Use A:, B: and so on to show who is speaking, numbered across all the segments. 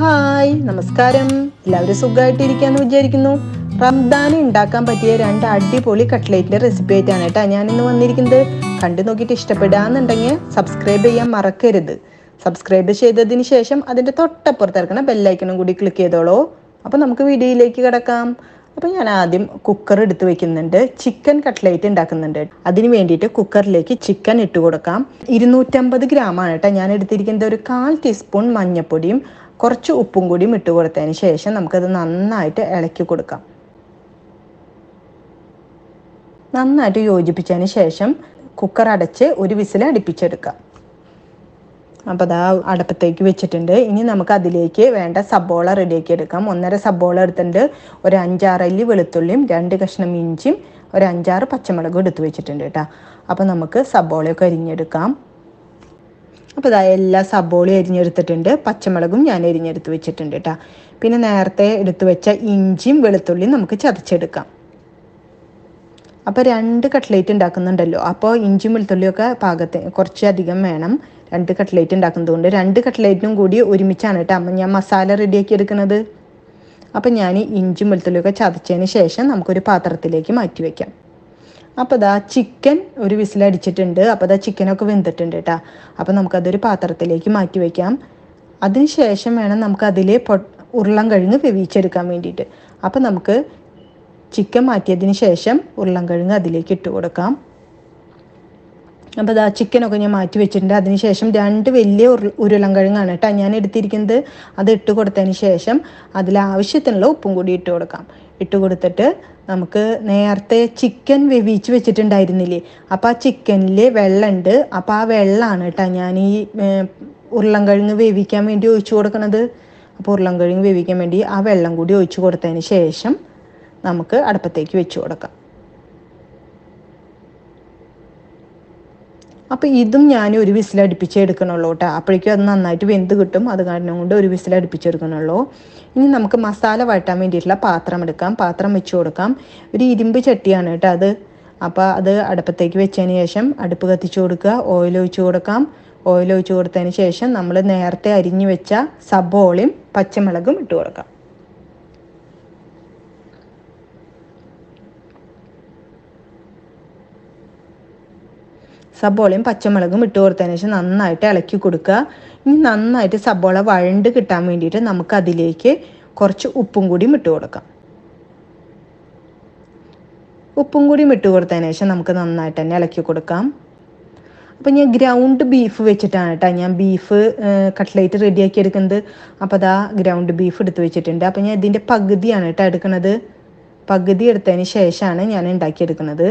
A: hi നമസ്കാരം എല്ലാവരും സുഖമായിട്ടിരിക്കാന്ന് വിചാരിക്കുന്നു റംദാന് ഉണ്ടാക്കാൻ പറ്റിയ രണ്ട് അടിപൊളി കട്ട്ലേറ്റിന്റെ റെസിപ്പി ആയിട്ടാണ് കേട്ടോ ഞാൻ ഇന്ന് വന്നിരിക്കുന്നത് കണ്ടു നോക്കിയിട്ട് ഇഷ്ടപ്പെടാന്നുണ്ടെങ്കിൽ സബ്സ്ക്രൈബ് ചെയ്യാൻ മറക്കരുത് സബ്സ്ക്രൈബ് ചെയ്തതിന് ശേഷം അതിന്റെ തൊട്ടപ്പുറത്ത് ഇറക്കണ ബെല്ലൈക്കണും കൂടി ക്ലിക്ക് ചെയ്തോളൂ അപ്പോൾ നമുക്ക് വീഡിയോയിലേക്ക് കിടക്കാം അപ്പോൾ ഞാൻ ആദ്യം കുക്കർ എടുത്ത് വെക്കുന്നുണ്ട് ചിക്കൻ കട്ട്ലേറ്റ് ഉണ്ടാക്കുന്നുണ്ട് അതിന് വേണ്ടിയിട്ട് കുക്കറിലേക്ക് ചിക്കൻ ഇട്ട് കൊടുക്കാം ഇരുന്നൂറ്റമ്പത് ഗ്രാമാണ് കേട്ടോ ഞാൻ എടുത്തിരിക്കുന്നത് ഒരു കാൽ ടീസ്പൂൺ മഞ്ഞൾപ്പൊടിയും കുറച്ച് ഉപ്പും കൂടിയും ഇട്ട് കൊടുത്തതിന് ശേഷം നമുക്കത് നന്നായിട്ട് ഇളക്കി കൊടുക്കാം നന്നായിട്ട് യോജിപ്പിച്ചതിന് ശേഷം കുക്കർ അടച്ച് ഒരു വിസിൽ അടുപ്പിച്ചെടുക്കാം അപ്പോൾ അതാ അടപ്പത്തേക്ക് വെച്ചിട്ടുണ്ട് ഇനി നമുക്ക് അതിലേക്ക് വേണ്ട സബോള റെഡിയാക്കി എടുക്കാം ഒന്നര സബോള എടുത്തിട്ടുണ്ട് ഒരു അഞ്ചാറല്ലി വെളുത്തുള്ളിയും രണ്ട് കഷ്ണം ഇഞ്ചിയും ഒരു അഞ്ചാറ് പച്ചമുളകും എടുത്ത് വെച്ചിട്ടുണ്ട് കേട്ടോ അപ്പോൾ നമുക്ക് സബോളയൊക്കെ അരിഞ്ഞെടുക്കാം അപ്പോൾ ഇതാ എല്ലാ സബോളയും അരിഞ്ഞെടുത്തിട്ടുണ്ട് പച്ചമുളകും ഞാൻ അരിഞ്ഞെടുത്ത് വെച്ചിട്ടുണ്ട് കേട്ടോ പിന്നെ നേരത്തെ എടുത്തു വെച്ച ഇഞ്ചിയും വെളുത്തുള്ളിയും നമുക്ക് ചതച്ചെടുക്കാം അപ്പോൾ രണ്ട് കട്ട്ലേറ്റ് ഉണ്ടാക്കുന്നുണ്ടല്ലോ അപ്പോൾ ഇഞ്ചിയും വെളുത്തുള്ളിയൊക്കെ പാകത്തെ കുറച്ചധികം വേണം രണ്ട് കട്ട്ലേറ്റ് ഉണ്ടാക്കുന്നതുകൊണ്ട് രണ്ട് കട്ട്ലേറ്റിനും കൂടി ഒരുമിച്ചാണ് കേട്ടോ അമ്മ ഞാൻ മസാല റെഡിയാക്കി എടുക്കുന്നത് അപ്പം ഞാൻ ഇഞ്ചിയും വെളുത്തുള്ളിയൊക്കെ ചതച്ചതിന് ശേഷം നമുക്കൊരു പാത്രത്തിലേക്ക് മാറ്റി വയ്ക്കാം അപ്പോൾ ഇതാ ചിക്കൻ ഒരു വിസിലടിച്ചിട്ടുണ്ട് അപ്പോൾ ഇതാ ചിക്കനൊക്കെ വെന്തിട്ടുണ്ട് കേട്ടോ അപ്പോൾ നമുക്കതൊരു പാത്രത്തിലേക്ക് മാറ്റി വയ്ക്കാം അതിന് ശേഷം വേണം നമുക്ക് അതിൽ പൊ ഉരുളൻ കിഴങ്ങ് വേവിച്ചെടുക്കാൻ വേണ്ടിയിട്ട് അപ്പോൾ നമുക്ക് ചിക്കൻ മാറ്റിയതിന് ശേഷം ഉരുളൻ കിഴങ്ങ് അതിലേക്ക് ഇട്ട് കൊടുക്കാം അപ്പോൾ അതാ ചിക്കനൊക്കെ ഞാൻ മാറ്റി വെച്ചിട്ടുണ്ട് അതിന് ശേഷം രണ്ട് വലിയ ഉരുള ഉരുളൻകിഴങ്ങാണ് കേട്ടോ ഞാൻ എടുത്തിരിക്കുന്നത് അത് ഇട്ട് കൊടുത്തതിന് ശേഷം അതിൽ ആവശ്യത്തിനുള്ള ഉപ്പും കൂടി ഇട്ട് കൊടുക്കാം ഇട്ട് കൊടുത്തിട്ട് നമുക്ക് നേരത്തെ ചിക്കൻ വേവിച്ച് വെച്ചിട്ടുണ്ടായിരുന്നില്ലേ അപ്പോൾ ആ ചിക്കനിൽ വെള്ളമുണ്ട് അപ്പോൾ ആ വെള്ളമാണ് കേട്ടോ ഞാൻ ഈ ഉരുളൻകിഴങ്ങ് വേവിക്കാൻ വേണ്ടി ഒഴിച്ചു കൊടുക്കണത് അപ്പോൾ ഉരുളൻകിഴങ്ങ് വേവിക്കാൻ വേണ്ടി ആ വെള്ളം കൂടി ഒഴിച്ചു കൊടുത്തതിന് ശേഷം നമുക്ക് അടുപ്പത്തേക്ക് വെച്ച് കൊടുക്കാം അപ്പോൾ ഇതും ഞാൻ ഒരു വിസിൽ അടുപ്പിച്ച് എടുക്കണുള്ളൂ കേട്ടോ അപ്പോഴേക്കും അത് നന്നായിട്ട് വെന്ത് കിട്ടും അത് കാരണം കൊണ്ട് ഒരു വിസിൽ അടുപ്പിച്ചെടുക്കണുള്ളൂ ഇനി നമുക്ക് മസാല വഴട്ടാൻ വേണ്ടിയിട്ടുള്ള പാത്രം എടുക്കാം പാത്രം വെച്ച് കൊടുക്കാം ഒരു ഇരുമ്പ് ചട്ടിയാണ് കേട്ടോ അത് അപ്പോൾ അത് അടുപ്പത്തേക്ക് വെച്ചതിന് ശേഷം അടുപ്പ് കത്തിച്ച് കൊടുക്കുക ഓയിൽ ഒഴിച്ച് കൊടുക്കാം ഓയിൽ ഒഴിച്ച് കൊടുത്തതിന് ശേഷം നമ്മൾ നേരത്തെ അരിഞ്ഞു വെച്ച സബോളയും പച്ചമുളകും ഇട്ട് കൊടുക്കാം സബോളയും പച്ചമുളകും ഇട്ട് കൊടുത്തതിന് ശേഷം നന്നായിട്ട് ഇളക്കി കൊടുക്കുക ഇനി നന്നായിട്ട് സബോള വഴണ്ട് കിട്ടാൻ വേണ്ടിയിട്ട് നമുക്ക് അതിലേക്ക് കുറച്ച് ഉപ്പും കൂടിയും ഇട്ട് കൊടുക്കാം ഉപ്പും കൂടിയും ഇട്ട് കൊടുത്തതിന് ശേഷം നമുക്ക് നന്നായിട്ട് തന്നെ ഇളക്കി കൊടുക്കാം അപ്പം ഞാൻ ഗ്രൗണ്ട് ബീഫ് വെച്ചിട്ടാണ് കേട്ടോ ഞാൻ ബീഫ് കട്ട്ലേറ്റ് റെഡിയാക്കി എടുക്കുന്നത് അപ്പോൾ അതാ ഗ്രൗണ്ട് ബീഫ് എടുത്ത് വെച്ചിട്ടുണ്ട് അപ്പം ഞാൻ ഇതിൻ്റെ പകുതിയാണ് കേട്ടോ എടുക്കുന്നത് പകുതി എടുത്തതിന് ശേഷമാണ് ഞാൻ ഉണ്ടാക്കിയെടുക്കുന്നത്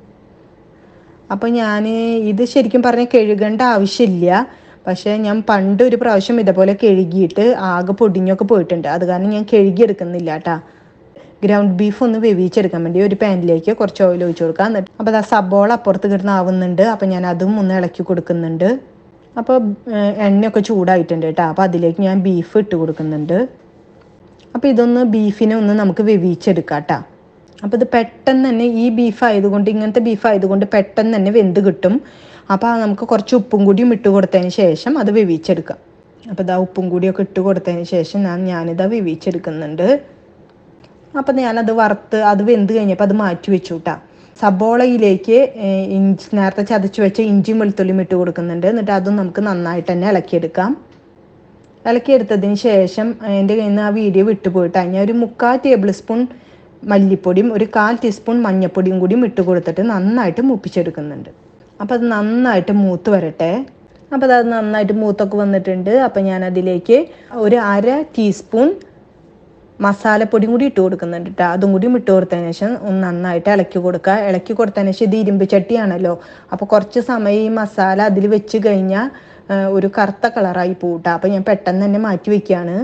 A: അപ്പോൾ ഞാൻ ഇത് ശരിക്കും പറഞ്ഞാൽ കഴുകേണ്ട ആവശ്യമില്ല പക്ഷേ ഞാൻ പണ്ട് ഒരു പ്രാവശ്യം ഇതേപോലെ കഴുകിയിട്ട് ആകെ പൊടിഞ്ഞൊക്കെ പോയിട്ടുണ്ട് അത് കാരണം ഞാൻ കഴുകിയെടുക്കുന്നില്ല കേട്ടാ ഗ്രൗണ്ട് ബീഫ് ഒന്ന് വേവിച്ചെടുക്കാൻ വേണ്ടി ഒരു പാനിലേക്ക് കുറച്ച് ഓയിൽ ഒഴിച്ച് കൊടുക്കാം എന്നിട്ട് അപ്പോൾ അത് സബോള അപ്പുറത്ത് കിടന്ന് ആവുന്നുണ്ട് അപ്പോൾ ഞാൻ അതും ഒന്ന് ഇളക്കി കൊടുക്കുന്നുണ്ട് അപ്പോൾ എണ്ണയൊക്കെ ചൂടായിട്ടുണ്ട് കേട്ടോ അപ്പോൾ അതിലേക്ക് ഞാൻ ബീഫ് ഇട്ട് കൊടുക്കുന്നുണ്ട് അപ്പോൾ ഇതൊന്ന് ബീഫിനെ ഒന്ന് നമുക്ക് വേവിച്ചെടുക്കാം കേട്ടോ അപ്പോൾ ഇത് പെട്ടെന്ന് തന്നെ ഈ ബീഫ് ആയതുകൊണ്ട് ഇങ്ങനത്തെ ബീഫ് ആയതുകൊണ്ട് പെട്ടെന്ന് തന്നെ വെന്ത് കിട്ടും അപ്പോൾ നമുക്ക് കുറച്ച് ഉപ്പും കൂടിയും ഇട്ട് കൊടുത്തതിന് ശേഷം അത് വേവിച്ചെടുക്കാം അപ്പോൾ ഇതാ ഉപ്പും കൂടിയൊക്കെ ഇട്ട് കൊടുത്തതിന് ശേഷം ഞാൻ ഞാനിതാ വേവിച്ചെടുക്കുന്നുണ്ട് അപ്പം ഞാനത് വറുത്ത് അത് വെന്ത് കഴിഞ്ഞപ്പോൾ അത് മാറ്റി വെച്ചു കേട്ടാ സബോളയിലേക്ക് ഇഞ്ചി നേരത്തെ ചതച്ച് വെച്ച ഇഞ്ചിയും വെളുത്തുള്ളിയും ഇട്ട് കൊടുക്കുന്നുണ്ട് എന്നിട്ട് അതും നമുക്ക് നന്നായിട്ട് തന്നെ ഇളക്കിയെടുക്കാം ഇളക്കിയെടുത്തതിന് ശേഷം എൻ്റെ കയ്യിൽ നിന്ന് ആ വീഡിയോ വിട്ടുപോയിട്ടാണ് ഞാൻ ഒരു മുക്കാൽ ടേബിൾ സ്പൂൺ മല്ലിപ്പൊടിയും ഒരു കാൽ ടീസ്പൂൺ മഞ്ഞൾപ്പൊടിയും കൂടിയും ഇട്ട് കൊടുത്തിട്ട് നന്നായിട്ട് മൂപ്പിച്ചെടുക്കുന്നുണ്ട് അപ്പോൾ അത് നന്നായിട്ട് മൂത്ത് വരട്ടെ അപ്പോൾ അത് നന്നായിട്ട് മൂത്തൊക്കെ വന്നിട്ടുണ്ട് അപ്പോൾ ഞാൻ അതിലേക്ക് ഒരു അര ടീസ്പൂൺ മസാലപ്പൊടിയും കൂടി ഇട്ട് കൊടുക്കുന്നുണ്ട് കേട്ടോ അതും കൂടി ഇട്ട് കൊടുത്തതിന് ശേഷം ഒന്ന് നന്നായിട്ട് ഇളക്കി കൊടുക്കുക ഇളക്കി കൊടുത്തതിന് ശേഷം ഇത് ഇരുമ്പ് ചട്ടിയാണല്ലോ അപ്പോൾ കുറച്ച് സമയം ഈ മസാല അതിൽ വെച്ച് കഴിഞ്ഞാൽ ഒരു കറുത്ത കളറായി പോകട്ടെ അപ്പോൾ ഞാൻ പെട്ടെന്ന് തന്നെ മാറ്റി വെക്കുകയാണ്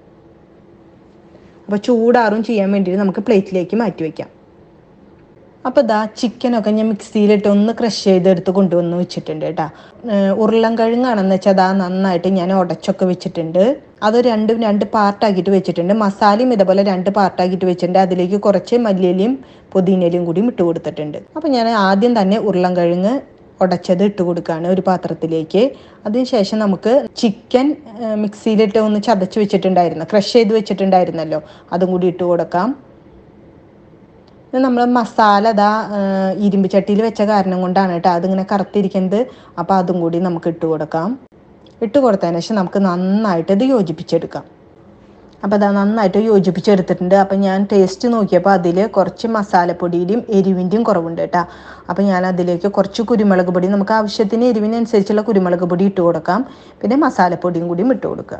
A: അപ്പോൾ ചൂടാറും ചെയ്യാൻ വേണ്ടിയിട്ട് നമുക്ക് പ്ലേറ്റിലേക്ക് മാറ്റി വെക്കാം അപ്പോൾ ഇതാ ചിക്കനൊക്കെ ഞാൻ മിക്സിയിലിട്ട് ഒന്ന് ക്രഷ് ചെയ്തെടുത്ത് കൊണ്ടുവന്ന് വെച്ചിട്ടുണ്ട് കേട്ടോ ഉരുളൻ കിഴങ്ങാണെന്ന് വെച്ചാൽ അതാ നന്നായിട്ട് ഞാൻ ഉടച്ചൊക്കെ വെച്ചിട്ടുണ്ട് അത് രണ്ടും രണ്ട് പാർട്ടാക്കിയിട്ട് വെച്ചിട്ടുണ്ട് മസാലയും ഇതേപോലെ രണ്ട് പാർട്ടാക്കിയിട്ട് വെച്ചിട്ടുണ്ട് അതിലേക്ക് കുറച്ച് മല്ലിയിലയും പുതിനയിലയും കൂടി ഇട്ട് കൊടുത്തിട്ടുണ്ട് അപ്പോൾ ഞാൻ ആദ്യം തന്നെ ഉരുളൻ കിഴങ്ങ് ഉടച്ചത് ഇട്ട് കൊടുക്കുകയാണ് ഒരു പാത്രത്തിലേക്ക് അതിനുശേഷം നമുക്ക് ചിക്കൻ മിക്സിയിലിട്ട് ഒന്ന് ചതച്ച് വെച്ചിട്ടുണ്ടായിരുന്നു ക്രഷ് ചെയ്ത് വെച്ചിട്ടുണ്ടായിരുന്നല്ലോ അതും കൂടി ഇട്ട് കൊടുക്കാം നമ്മൾ മസാല അതാ ഇരുമ്പ് ചട്ടിയിൽ വെച്ച കാരണം കൊണ്ടാണ് കേട്ടോ അതിങ്ങനെ കറുത്തിരിക്കുന്നത് അപ്പോൾ അതും കൂടി നമുക്ക് ഇട്ട് കൊടുക്കാം ഇട്ട് കൊടുത്തതിന് ശേഷം നമുക്ക് നന്നായിട്ട് ഇത് യോജിപ്പിച്ചെടുക്കാം അപ്പോൾ അത് നന്നായിട്ട് യോജിപ്പിച്ചെടുത്തിട്ടുണ്ട് അപ്പോൾ ഞാൻ ടേസ്റ്റ് നോക്കിയപ്പോൾ അതിൽ കുറച്ച് മസാലപ്പൊടിയുടെയും എരിവിൻ്റെയും കുറവുണ്ട് കേട്ടോ അപ്പോൾ ഞാൻ അതിലേക്ക് കുറച്ച് കുരുമുളക് പൊടി നമുക്ക് ആവശ്യത്തിന് എരിവിനനുസരിച്ചുള്ള കുരുമുളക് പൊടി ഇട്ട് കൊടുക്കാം പിന്നെ മസാലപ്പൊടിയും കൂടിയും ഇട്ട് കൊടുക്കുക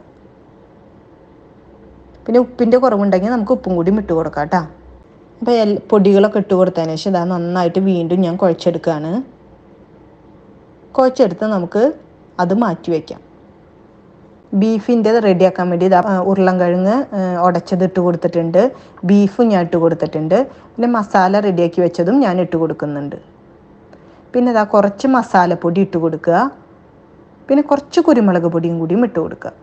A: പിന്നെ ഉപ്പിൻ്റെ കുറവുണ്ടെങ്കിൽ നമുക്ക് ഉപ്പും കൂടിയും ഇട്ട് കൊടുക്കാം കേട്ടോ അപ്പോൾ എൽ പൊടികളൊക്കെ ഇട്ട് കൊടുത്തതിന് ശേഷം ഇതാ നന്നായിട്ട് വീണ്ടും ഞാൻ കുഴച്ചെടുക്കുകയാണ് കുഴച്ചെടുത്ത് നമുക്ക് അത് മാറ്റി വയ്ക്കാം ബീഫിൻ്റെ റെഡിയാക്കാൻ വേണ്ടി ഇതാ ഉരുളൻകിഴങ്ങ് ഉടച്ചത് ഇട്ട് കൊടുത്തിട്ടുണ്ട് ബീഫും ഞാൻ ഇട്ട് കൊടുത്തിട്ടുണ്ട് പിന്നെ മസാല റെഡിയാക്കി വെച്ചതും ഞാൻ ഇട്ട് കൊടുക്കുന്നുണ്ട് പിന്നെ ഇതാ കുറച്ച് മസാലപ്പൊടി ഇട്ട് കൊടുക്കുക പിന്നെ കുറച്ച് കുരുമുളക് പൊടിയും കൂടിയും ഇട്ട് കൊടുക്കുക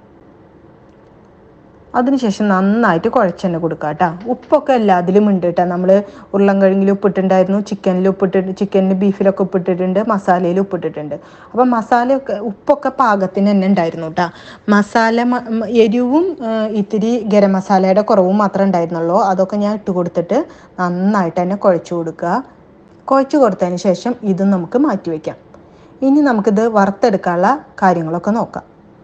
A: അതിനുശേഷം നന്നായിട്ട് കുഴച്ച് തന്നെ കൊടുക്കുക കേട്ടോ ഉപ്പൊക്കെ എല്ലാത്തിലും ഉണ്ട് കേട്ടോ നമ്മൾ ഉരുളൻകിഴങ്ങിൽ ഉപ്പിട്ടുണ്ടായിരുന്നു ചിക്കനിൽ ഉപ്പിട്ടിട്ട് ചിക്കനിൽ ബീഫിലൊക്കെ ഉപ്പിട്ടിട്ടുണ്ട് മസാലയിൽ ഉപ്പിട്ടിട്ടുണ്ട് അപ്പം മസാലയൊക്കെ ഉപ്പൊക്കെ പാകത്തിന് തന്നെ ഉണ്ടായിരുന്നു കേട്ടോ മസാല എരിവും ഇത്തിരി ഗരം മസാലയുടെ കുറവും മാത്രമേ ഉണ്ടായിരുന്നുള്ളൂ അതൊക്കെ ഞാൻ ഇട്ട് കൊടുത്തിട്ട് നന്നായിട്ട് തന്നെ കുഴച്ച് കൊടുക്കുക കുഴച്ച് കൊടുത്തതിന് ശേഷം ഇത് നമുക്ക് മാറ്റി വയ്ക്കാം ഇനി നമുക്കിത് വറുത്തെടുക്കാനുള്ള കാര്യങ്ങളൊക്കെ നോക്കാം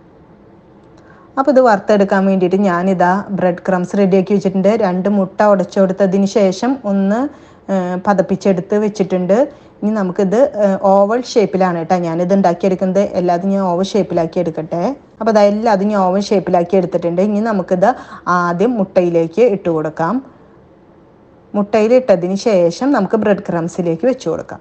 A: അപ്പോൾ ഇത് വറുത്തെടുക്കാൻ വേണ്ടിയിട്ട് ഞാനിതാ ബ്രെഡ് ക്രംസ് റെഡിയാക്കി വെച്ചിട്ടുണ്ട് രണ്ട് മുട്ട ഉടച്ചു കൊടുത്തതിന് ശേഷം ഒന്ന് പതപ്പിച്ചെടുത്ത് വെച്ചിട്ടുണ്ട് ഇനി നമുക്കിത് ഓവൽ ഷേപ്പിലാണ് കേട്ടോ ഞാനിത് ഉണ്ടാക്കിയെടുക്കുന്നത് എല്ലാതും ഞാൻ ഓവൽ ഷേപ്പിലാക്കി എടുക്കട്ടെ അപ്പോൾ അതാ എല്ലാതും ഞാൻ ഓവൽ ഷേപ്പിലാക്കി എടുത്തിട്ടുണ്ട് ഇനി നമുക്കിത് ആദ്യം മുട്ടയിലേക്ക് ഇട്ട് കൊടുക്കാം മുട്ടയിൽ ഇട്ടതിന് ശേഷം നമുക്ക് ബ്രെഡ് ക്രംസിലേക്ക് വെച്ച് കൊടുക്കാം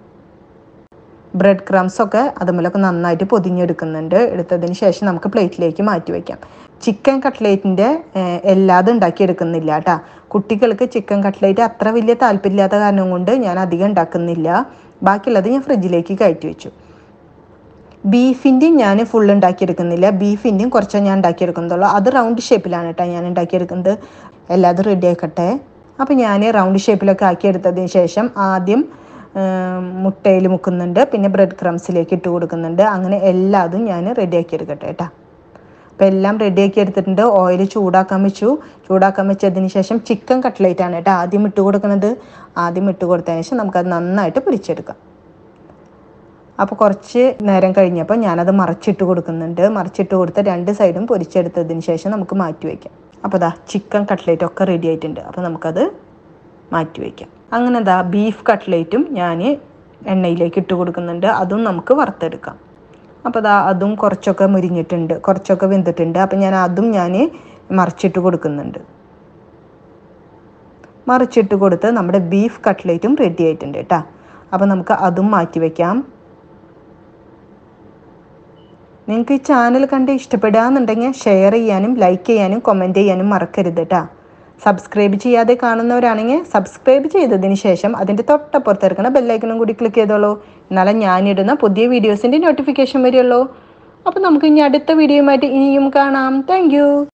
A: ബ്രെഡ് ക്രംസ് ഒക്കെ അതുമൂലമൊക്കെ നന്നായിട്ട് പൊതിഞ്ഞെടുക്കുന്നുണ്ട് എടുത്തതിന് ശേഷം നമുക്ക് പ്ലേറ്റിലേക്ക് മാറ്റി വയ്ക്കാം ചിക്കൻ കട്ട്ലേറ്റിൻ്റെ എല്ലാതും ഉണ്ടാക്കിയെടുക്കുന്നില്ല കേട്ടോ കുട്ടികൾക്ക് ചിക്കൻ കട്ട്ലേറ്റ് അത്ര വലിയ താല്പര്യമില്ലാത്ത കാരണം കൊണ്ട് ഞാൻ അധികം ഉണ്ടാക്കുന്നില്ല ബാക്കിയുള്ളത് ഞാൻ ഫ്രിഡ്ജിലേക്ക് കയറ്റി വെച്ചു ബീഫിൻ്റെയും ഞാൻ ഫുൾ ഉണ്ടാക്കിയെടുക്കുന്നില്ല ബീഫിൻ്റെയും കുറച്ചേ ഞാൻ ഉണ്ടാക്കിയെടുക്കുന്നുള്ളൂ അത് റൗണ്ട് ഷേപ്പിലാണ് കേട്ടോ ഞാൻ ഉണ്ടാക്കിയെടുക്കുന്നത് എല്ലാതും റെഡി ആക്കട്ടെ അപ്പോൾ ഞാൻ റൗണ്ട് ഷേപ്പിലൊക്കെ ആക്കിയെടുത്തതിന് ശേഷം ആദ്യം മുട്ടയിൽ മുക്കുന്നുണ്ട് പിന്നെ ബ്രെഡ് ക്രംസിലേക്ക് ഇട്ട് കൊടുക്കുന്നുണ്ട് അങ്ങനെ എല്ലാതും ഞാൻ റെഡിയാക്കി എടുക്കട്ടെ കേട്ടോ അപ്പോൾ എല്ലാം റെഡിയാക്കി എടുത്തിട്ടുണ്ട് ഓയിൽ ചൂടാക്കാൻ വെച്ചു ചൂടാക്കാൻ വെച്ചതിന് ശേഷം ചിക്കൻ കട്ട്ലേറ്റ് ആണ് കേട്ടോ ആദ്യം ഇട്ട് കൊടുക്കുന്നത് ആദ്യം ഇട്ട് കൊടുത്തതിന് ശേഷം നമുക്കത് നന്നായിട്ട് പൊരിച്ചെടുക്കാം അപ്പോൾ കുറച്ച് നേരം കഴിഞ്ഞപ്പോൾ ഞാനത് മറച്ചിട്ട് കൊടുക്കുന്നുണ്ട് മറച്ചിട്ട് കൊടുത്ത് രണ്ട് സൈഡും പൊരിച്ചെടുത്തതിന് ശേഷം നമുക്ക് മാറ്റി വയ്ക്കാം അപ്പോൾ ദാ ചിക്കൻ കട്ട്ലേറ്റ് ഒക്കെ റെഡി ആയിട്ടുണ്ട് അപ്പോൾ നമുക്കത് മാറ്റി വയ്ക്കാം അങ്ങനെ ദാ ബീഫ് കട്ട്ലേറ്റും ഞാൻ എണ്ണയിലേക്ക് ഇട്ട് കൊടുക്കുന്നുണ്ട് അതും നമുക്ക് വറുത്തെടുക്കാം അപ്പോൾ ദാ അതും കുറച്ചൊക്കെ മുരിഞ്ഞിട്ടുണ്ട് കുറച്ചൊക്കെ വെന്തിട്ടുണ്ട് അപ്പോൾ ഞാൻ അതും ഞാൻ മറിച്ചിട്ട് കൊടുക്കുന്നുണ്ട് മറിച്ചിട്ട് കൊടുത്ത് നമ്മുടെ ബീഫ് കട്ട്ലേറ്റും റെഡി ആയിട്ടുണ്ട് കേട്ടോ അപ്പോൾ നമുക്ക് അതും മാറ്റി വയ്ക്കാം നിങ്ങൾക്ക് ഈ ചാനൽ കണ്ട് ഇഷ്ടപ്പെടുകയെന്നുണ്ടെങ്കിൽ ഷെയർ ചെയ്യാനും ലൈക്ക് ചെയ്യാനും കമൻറ്റ് ചെയ്യാനും മറക്കരുത് കേട്ടോ സബ്സ്ക്രൈബ് ചെയ്യാതെ കാണുന്നവരാണെങ്കിൽ സബ്സ്ക്രൈബ് ചെയ്തതിന് ശേഷം അതിൻ്റെ തൊട്ടപ്പുറത്ത് ഇറക്കുന്ന ബെല്ലൈക്കണും കൂടി ക്ലിക്ക് ചെയ്തോളൂ എന്നാലേ ഞാനിടുന്ന പുതിയ വീഡിയോസിൻ്റെ നോട്ടിഫിക്കേഷൻ വരുള്ളൂ അപ്പോൾ നമുക്ക് ഇനി അടുത്ത വീഡിയോയുമായിട്ട് ഇനിയും കാണാം താങ്ക്